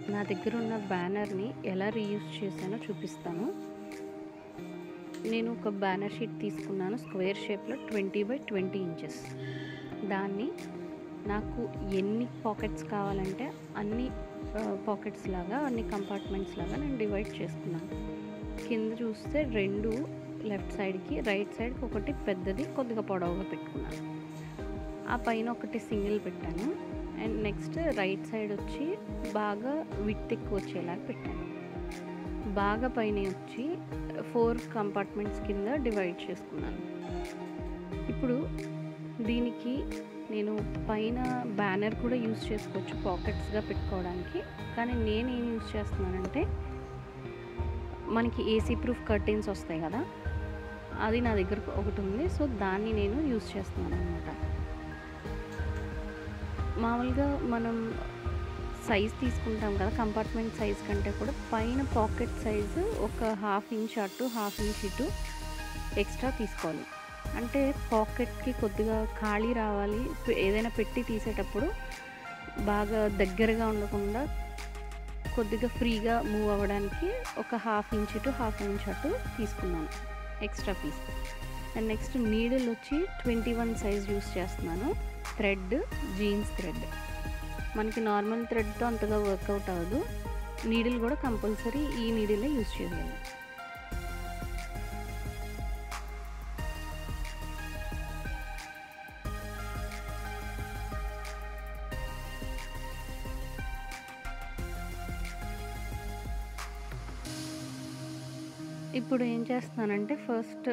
నా దగ్గర ఉన్న బ్యానర్ని ఎలా రీయూజ్ చేశానో చూపిస్తాను నేను ఒక బ్యానర్ షీట్ తీసుకున్నాను స్క్వేర్ షేప్లో ట్వంటీ బై ట్వంటీ ఇంచెస్ దాన్ని నాకు ఎన్ని పాకెట్స్ కావాలంటే అన్ని పాకెట్స్ లాగా అన్ని కంపార్ట్మెంట్స్ లాగా నేను డివైడ్ చేసుకున్నాను కింద చూస్తే రెండు లెఫ్ట్ సైడ్కి రైట్ సైడ్కి ఒకటి పెద్దది కొద్దిగా పొడవుగా పెట్టుకున్నాను ఆ పైన ఒకటి సింగిల్ పెట్టాను అండ్ నెక్స్ట్ రైట్ సైడ్ వచ్చి బాగా విత్ ఎక్కువ వచ్చేలాగా పెట్టాను బాగా పైన వచ్చి ఫోర్ కంపార్ట్మెంట్స్ కింద డివైడ్ చేసుకున్నాను ఇప్పుడు దీనికి నేను పైన బ్యానర్ కూడా యూస్ చేసుకోవచ్చు పాకెట్స్గా పెట్టుకోవడానికి కానీ నేను ఏం యూస్ చేస్తున్నానంటే మనకి ఏసీ ప్రూఫ్ కర్టెన్స్ వస్తాయి కదా అది నా దగ్గర ఒకటి ఉంది సో దాన్ని నేను యూస్ చేస్తున్నాను అనమాట మామూలుగా మనం సైజ్ తీసుకుంటాం కదా కంపార్ట్మెంట్ సైజ్ కంటే కూడా పైన పాకెట్ సైజు ఒక హాఫ్ ఇంచ్ అటు హాఫ్ ఇంచ్ ఇటు ఎక్స్ట్రా తీసుకోవాలి అంటే పాకెట్కి కొద్దిగా ఖాళీ రావాలి ఏదైనా పెట్టి తీసేటప్పుడు బాగా దగ్గరగా ఉండకుండా కొద్దిగా ఫ్రీగా మూవ్ అవ్వడానికి ఒక half inch to half inch అటు తీసుకున్నాను extra piece and next needle వచ్చి ట్వంటీ వన్ సైజ్ యూస్ చేస్తున్నాను థ్రెడ్ జీన్స్ థ్రెడ్ మనకి నార్మల్ థ్రెడ్తో అంతగా వర్కౌట్ అవ్వదు నీడిల్ కూడా కంపల్సరీ ఈ నీడిలే యూస్ చేయాలి ఇప్పుడు ఏం చేస్తున్నానంటే ఫస్ట్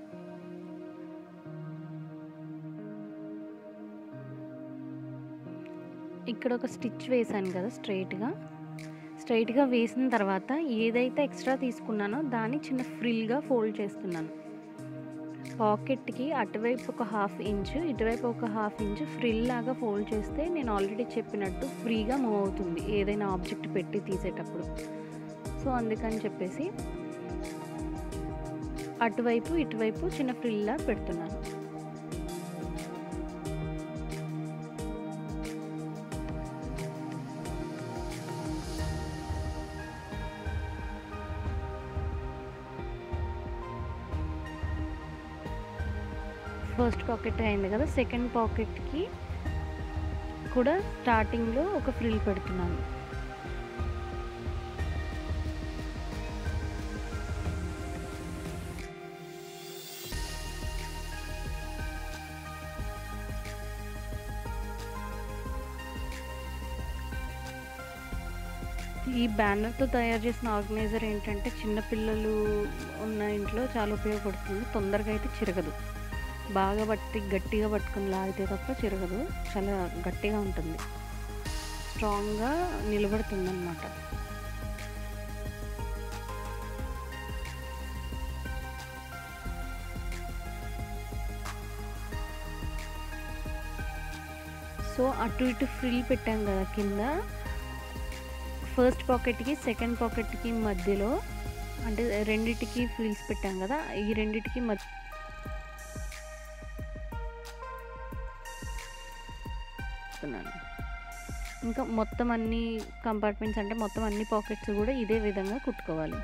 ఇక్కడ ఒక స్టిచ్ వేసాను కదా స్ట్రైట్గా స్ట్రైట్గా వేసిన తర్వాత ఏదైతే ఎక్స్ట్రా తీసుకున్నానో దాన్ని చిన్న ఫ్రిల్గా ఫోల్డ్ చేస్తున్నాను పాకెట్కి అటువైపు ఒక హాఫ్ ఇంచ్ ఇటువైపు ఒక హాఫ్ ఇంచ్ ఫ్రిల్ లాగా ఫోల్డ్ చేస్తే నేను ఆల్రెడీ చెప్పినట్టు ఫ్రీగా మూవ్ అవుతుంది ఏదైనా ఆబ్జెక్ట్ పెట్టి తీసేటప్పుడు సో అందుకని చెప్పేసి అటువైపు ఇటువైపు చిన్న ఫ్రిల్లా పెడుతున్నాను ఫస్ట్ పాకెట్ అయింది కదా సెకండ్ పాకెట్కి కూడా స్టార్టింగ్లో ఒక ఫ్రిల్ పెడుతున్నాను ఈ బ్యానర్తో తయారు చేసిన ఆర్గనైజర్ ఏంటంటే చిన్నపిల్లలు ఉన్న ఇంట్లో చాలా ఉపయోగపడుతుంది తొందరగా అయితే చిరగదు బాగా పట్టి గట్టిగా పట్టుకుని లాగితే తప్ప చిరగదు చాలా గట్టిగా ఉంటుంది స్ట్రాంగ్గా నిలబడుతుంది అనమాట సో అటు ఇటు ఫ్రిల్ పెట్టాం కదా కింద ఫస్ట్ పాకెట్కి సెకండ్ పాకెట్కి మధ్యలో అంటే రెండిటికి ఫ్రిల్స్ పెట్టాం కదా ఈ రెండిటికి మధ్య ఇంకా మొత్తం అన్ని కంపార్ట్మెంట్స్ అంటే మొత్తం అన్ని పాకెట్స్ కూడా ఇదే విధంగా కుట్టుకోవాలి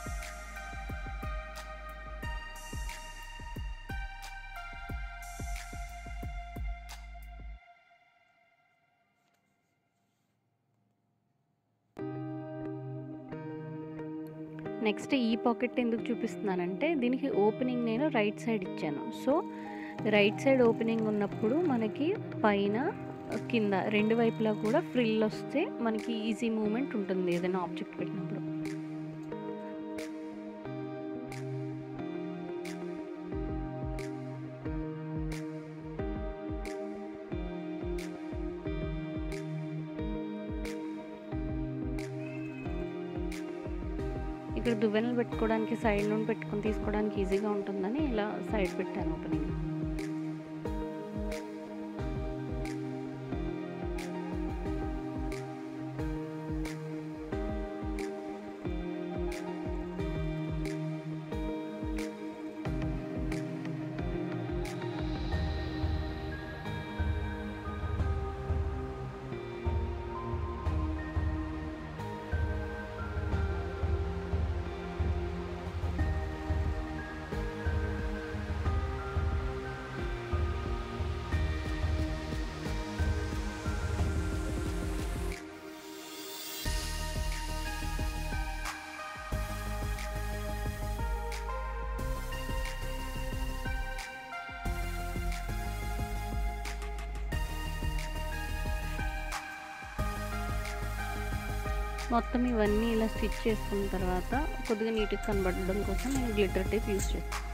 నెక్స్ట్ ఈ పాకెట్ ఎందుకు చూపిస్తున్నానంటే దీనికి ఓపెనింగ్ నేను రైట్ సైడ్ ఇచ్చాను సో రైట్ సైడ్ ఓపెనింగ్ ఉన్నప్పుడు మనకి పైన కింద రెండు వైపులా కూడా ఫ్రిల్ వస్తే మనకి ఈజీ మూమెంట్ ఉంటుంది ఏదైనా ఆబ్జెక్ట్ పెట్టినప్పుడు ఇక్కడ దువ్వెనలు పెట్టుకోవడానికి సైడ్ నుండి పెట్టుకొని తీసుకోవడానికి ఈజీగా ఉంటుందని ఇలా సైడ్ పెట్టాను ఓపెనింగ్ మొత్తం ఇవన్నీ ఇలా స్టిచ్ చేసుకున్న తర్వాత కొద్దిగా నీట్గా కనబడడం కోసం నేను గ్లిటర్ టేప్ యూస్ చేస్తాను